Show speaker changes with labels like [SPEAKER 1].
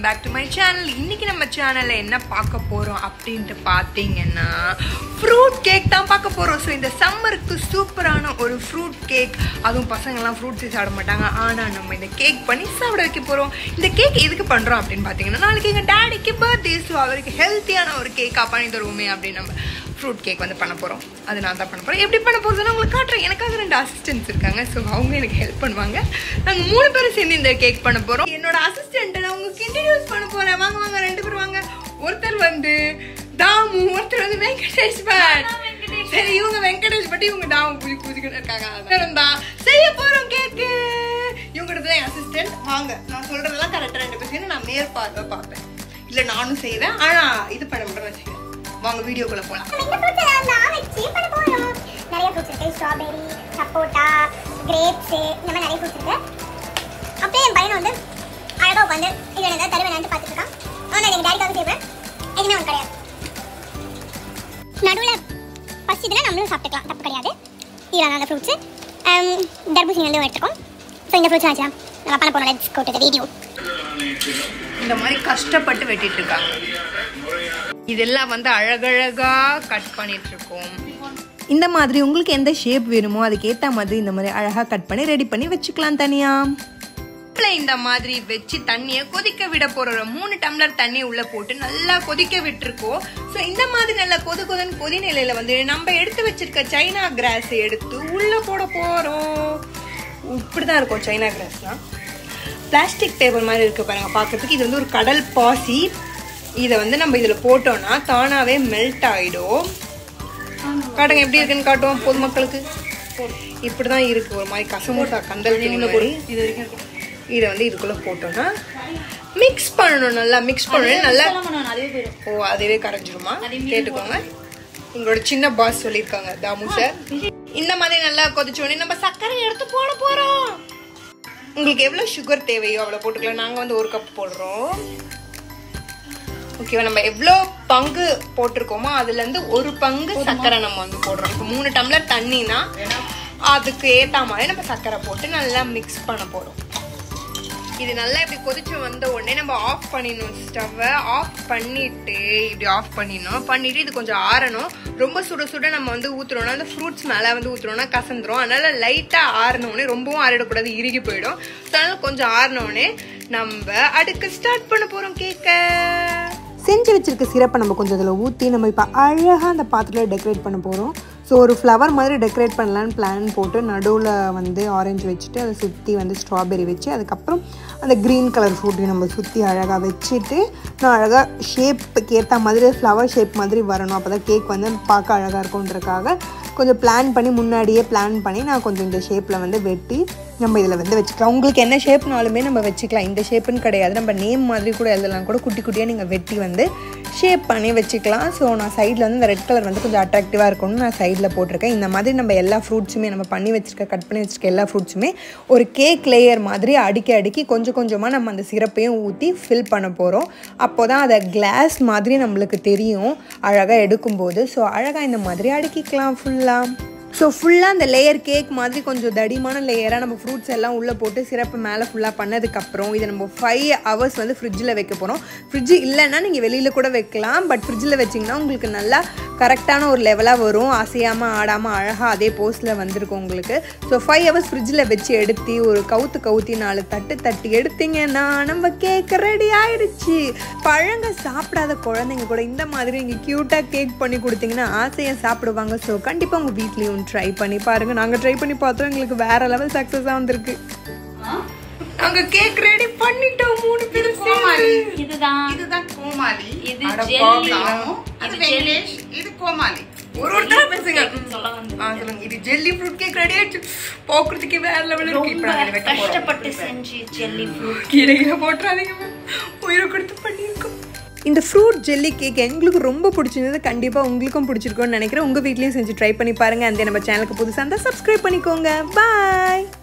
[SPEAKER 1] Back to my channel இன்னைக்கு நம்ம சேனல்ல என்ன பார்க்க போறோம் அப்படின்ட்டு பார்த்தீங்கன்னா ஃப்ரூட் கேக் தான் பார்க்க போறோம் ஸோ இந்த சம்மருக்கு சூப்பரான ஒரு ஃப்ரூட் கேக் அதுவும் பசங்கள்லாம் ஃப்ரூட்ஸே சாப்பிட மாட்டாங்க ஆனால் நம்ம இந்த கேக் பண்ணி சாப்பிட வைக்க போறோம் இந்த கேக் எதுக்கு பண்றோம் அப்படின்னு பார்த்தீங்கன்னா நாளைக்கு எங்கள் டேடிக்கு பர்த்டே ஸோ அவருக்கு ஹெல்த்தியான ஒரு கேக்காக பண்ணி தருவோமே அப்படின்னு நம்ம ஃப்ரூட் கேக் வந்து பண்ண போகிறோம் அது நான் தான் பண்ண போகிறேன் எப்படி பண்ண போகிறதுன்னு உங்களுக்கு காட்டுறேன் எனக்காக ரெண்டு அசிஸ்டன்ட்ஸ் இருக்காங்க ஸோ அவங்க எனக்கு ஹெல்ப் பண்ணுவாங்க நாங்கள் மூணு பேரும் சேர்ந்து இந்த கேக் பண்ண போகிறோம் என்னோட அசிஸ்டண்ட்டை நான் உங்களுக்கு இன்ட்ரடியூஸ் பண்ண போகிறேன் வாங்க வாங்க ரெண்டு பேரும் வாங்க ஒருத்தர் வந்து தாமு ஒருத்தர் வந்து வெங்கடேஷ் பட் சரி இவங்க வெங்கடேஷ் பட் இவங்க தாமு பூஜி பூஜிக்கிட்டு இருக்காங்க அதான் தான் செய்ய போகிறோம் கேக்கு இவங்க தான் அசிஸ்டன்ட் வாங்க நான் சொல்றதெல்லாம் கரெக்டாக ரெண்டு பேர் சேர்ந்து நான் மேற்பார்வை பார்ப்பேன் இல்லை நானும் செய்வேன் ஆனால் இது பண்ண மட்டும் நான் செய்வேன் வாங்க வீடியோக்குள்ளே போகலாம்
[SPEAKER 2] நம்ம இந்த fruits எல்லாம் நான் வச்சு பண்ண போறோம். நிறைய fruits இருக்கு ஸ்ட்ராபெரி சப்போட்டா கிரேப்ஸ் இந்த மாதிரி நிறைய fruits இருக்கு அப்படியே என் பையனை வந்து அழகா உட்காந்து இது எனக்கு தருவேன் பார்த்துட்டு இருக்கான் ஆனால் எங்கள் டேடிக்காக செய்வேன் எதுவுமே ஒன்று கிடையாது நடுவில் பசிதுன்னா நம்மளும் சாப்பிட்டுக்கலாம் தப்பு கிடையாது இதான் அந்த ஃப்ரூட்ஸு தர்பூசணி வந்து எடுத்துக்கோம் ஸோ இந்த ஃப்ரூட்ஸ் ஆச்சு நம்ம பண்ண போனோம் லெட்ஸ் கோ டு வீடியோ
[SPEAKER 1] இந்த மாதிரி கஷ்டப்பட்டு வெட்டிட்டு இருக்காங்க இதெல்லாம் வந்து அழகழகா கட் பண்ணிட்டு இருக்கோம் இந்த மாதிரி உங்களுக்கு எந்த ஷேப் வேணுமோ அதுக்கு ஏத்த மாதிரி இந்த மாதிரி அழகா கட் பண்ணி ரெடி பண்ணி வச்சுக்கலாம் தனியா இந்த மாதிரி வச்சு தண்ணியை கொதிக்க விட போறோம் மூணு டம்ளர் தண்ணி உள்ள போட்டு நல்லா கொதிக்க விட்டுருக்கோம் ஸோ இந்த மாதிரி நல்லா கொது கொதன் கொதி நிலையில வந்து நம்ம எடுத்து வச்சிருக்க சைனா கிராஸ் எடுத்து உள்ள போட போறோம் இப்படிதான் இருக்கும் சைனா கிராஸ்லாம் பிளாஸ்டிக் டேபிள் மாதிரி இருக்கு பாருங்க பார்க்கறதுக்கு இது வந்து ஒரு கடல் பாசி இதை வந்து நம்ம இதில் போட்டோம்னா தானாகவே மெல்ட் ஆகிடும் காட்டுங்க எப்படி இருக்குன்னு காட்டுவோம் பொதுமக்களுக்கு இப்படி தான் இருக்கு ஒரு மாதிரி கசமூசா கந்தல் கிளி மாதிரி இதை வந்து இதுக்குள்ளே போட்டோம்னா மிக்ஸ் பண்ணணும் நல்லா மிக்ஸ் பண்ணணும் நல்லா ஓ அதுவே கரைஞ்சிருமா கேட்டுக்கோங்க உங்களோட சின்ன பாஸ் சொல்லியிருக்காங்க தாமு சார் இந்த மாதிரி நல்லா கொதிச்ச உடனே நம்ம சர்க்கரை எடுத்து போட போறோம் உங்களுக்கு எவ்வளவு சுகர் தேவையோ அவ்வளவு போட்டுக்கலாம் நாங்க வந்து ஒரு கப் போடுறோம் ஓகேவா நம்ம எவ்வளோ பங்கு போட்டிருக்கோமோ அதுல இருந்து ஒரு பங்கு சர்க்கரை நம்ம வந்து போடுறோம் இப்போ மூணு டம்ளர் தண்ணினா அதுக்கு ஏத்த மாதிரி நம்ம சர்க்கரை போட்டு நல்லா மிக்ஸ் பண்ண போறோம் இது நல்லா இப்படி கொதிச்சு வந்த உடனே நம்ம ஆஃப் பண்ணிடணும் ஸ்டவ்வை ஆஃப் பண்ணிட்டு இப்படி ஆஃப் பண்ணிடணும் பண்ணிட்டு இது கொஞ்சம் ஆறணும் ரொம்ப சுட சுட நம்ம வந்து ஊத்துறோம்னா அந்த ஃப்ரூட்ஸ் மேலே வந்து ஊத்துறோம்னா கசந்துரும் அதனால லைட்டா ஆறினோடனே ரொம்பவும் ஆறிடக்கூடாது இறுகி போயிடும் So, அதனால கொஞ்சம் ஆறினோடனே நம்ம அடுக்க ஸ்டார்ட் பண்ண போறோம் கேக்க
[SPEAKER 3] செஞ்சு வச்சிருக்க சிரப்பை நம்ம கொஞ்சம் அதில் ஊற்றி நம்ம இப்போ அழகாக அந்த பாத்திரத்தில் டெக்கரேட் பண்ண போகிறோம் ஸோ ஒரு ஃப்ளவர் மாதிரி டெக்கரேட் பண்ணலான்னு பிளான் போட்டு நடுவில் வந்து ஆரஞ்சு வச்சுட்டு அதை சுற்றி வந்து ஸ்ட்ராபெரி வச்சு அதுக்கப்புறம் அந்த க்ரீன் கலர் ஃப்ரூட்டையும் நம்ம சுற்றி அழகாக வச்சுட்டு நான் அழகாக ஷேப்புக்கு ஏற்ற மாதிரி ஃப்ளவர் ஷேப் மாதிரி வரணும் அப்போ தான் கேக் வந்து பார்க்க அழகாக இருக்கும்ன்றக்காக கொஞ்சம் பிளான் பண்ணி முன்னாடியே பிளான் பண்ணி நான் கொஞ்சம் இந்த ஷேப்பில் வந்து வெட்டி நம்ம இதில் வந்து வச்சுக்கலாம் உங்களுக்கு என்ன ஷேப்னாலுமே நம்ம வச்சுக்கலாம் இந்த ஷேப்புன்னு கிடையாது நம்ம நேம் மாதிரி கூட எழுதலாம் கூட குட்டி குட்டியாக நீங்கள் வெட்டி வந்து ஷேப் பண்ணி வச்சுக்கலாம் ஸோ நான் சைடில் வந்து இந்த ரெட் கலர் வந்து கொஞ்சம் அட்ராக்டிவாக இருக்கணும்னு நான் சைடில் போட்டிருக்கேன் இந்த மாதிரி நம்ம எல்லா ஃப்ரூட்ஸுமே நம்ம பண்ணி வச்சிருக்க கட் பண்ணி வச்சிருக்க எல்லா ஃப்ரூட்ஸுமே ஒரு கேக் லேயர் மாதிரி அடுக்கி அடுக்கி கொஞ்சம் கொஞ்சமாக நம்ம அந்த சிரப்பையும் ஊற்றி ஃபில் பண்ண போகிறோம் அப்போ தான் அதை கிளாஸ் மாதிரி நம்மளுக்கு தெரியும் அழகாக எடுக்கும்போது ஸோ அழகாக இந்த மாதிரி அடுக்கிக்கலாம் ஃபுல்லாக ஸோ ஃபுல்லாக அந்த லேயர் கேக் மாதிரி கொஞ்சம் தடிமான லேயராக நம்ம ஃப்ரூட்ஸ் எல்லாம் உள்ளே போட்டு சிறப்பு மேலே ஃபுல்லாக பண்ணதுக்கப்புறம் இதை நம்ம ஃபைவ் ஹவர்ஸ் வந்து ஃப்ரிட்ஜில் வைக்க போகிறோம் ஃப்ரிட்ஜ் இல்லைன்னா நீங்கள் வெளியில் கூட வைக்கலாம் பட் ஃப்ரிட்ஜில் வச்சிங்கன்னா உங்களுக்கு நல்லா கரெக்டான ஒரு லெவலாக வரும் அசையாமல் ஆடாமல் அழகாக அதே போஸ்டில் வந்திருக்கும் உங்களுக்கு ஸோ ஃபைவ் ஹவர்ஸ் ஃப்ரிட்ஜில் வச்சு எடுத்து ஒரு கவுத்து கவுத்தி நாலு தட்டு தட்டி எடுத்தீங்கன்னா நம்ம கேக் ரெடி ஆயிடுச்சு பழங்க சாப்பிடாத குழந்தைங்க கூட இந்த மாதிரி நீங்கள் க்யூட்டாக கேக் பண்ணி கொடுத்தீங்கன்னா ஆசையாக சாப்பிடுவாங்க ஸோ கண்டிப்பாக உங்கள் வீட்லேயும் ட்ரை பண்ணி பாருங்கள் நாங்கள் ட்ரை பண்ணி பார்த்தோம் எங்களுக்கு வேற லெவல் சக்ஸஸாக வந்திருக்கு
[SPEAKER 1] நாங்க கேக் ரெடி பண்ணிட்டோம் மூணு பேரும்
[SPEAKER 4] கோமாளி
[SPEAKER 1] சேர்ந்து.
[SPEAKER 4] இதுதான்
[SPEAKER 5] இதுதான் கோமாளி
[SPEAKER 4] இது
[SPEAKER 1] அட
[SPEAKER 4] ஜெல்லி
[SPEAKER 1] பாவம்.
[SPEAKER 5] அது வெங்கடேஷ் இது கோமாளி
[SPEAKER 1] ஒரு ஒருத்தரா பேசுங்க
[SPEAKER 4] சொல்ல வந்து
[SPEAKER 1] ஆ, சொல்லுங்க இது ஜெல்லி ஃப்ரூட் கேக் ரெடி ஆயிடுச்சு போக்குறதுக்கு வேற லெவல் இருக்கு இப்போ நாங்க இதை
[SPEAKER 4] ரொம்ப
[SPEAKER 1] வெட்ட போறோம்
[SPEAKER 4] கஷ்டப்பட்டு செஞ்சு ஜெல்லி ஃப்ரூட்
[SPEAKER 1] கீரைகளை போட்டுறாதீங்க உயிரை கொடுத்து பண்ணியிருக்கோம் இந்த ஃப்ரூட் ஜெல்லி கேக் எங்களுக்கு ரொம்ப பிடிச்சிருந்தது கண்டிப்பாக உங்களுக்கும் பிடிச்சிருக்கும்னு நினைக்கிறேன் உங்கள் வீட்லேயும் செஞ்சு ட்ரை பண்ணி பாருங்கள் அந்த நம்ம சேனலுக்கு புதுசாக இருந்தால் சப்ஸ்கிரைப் பண்ணிக்கோங்க பாய்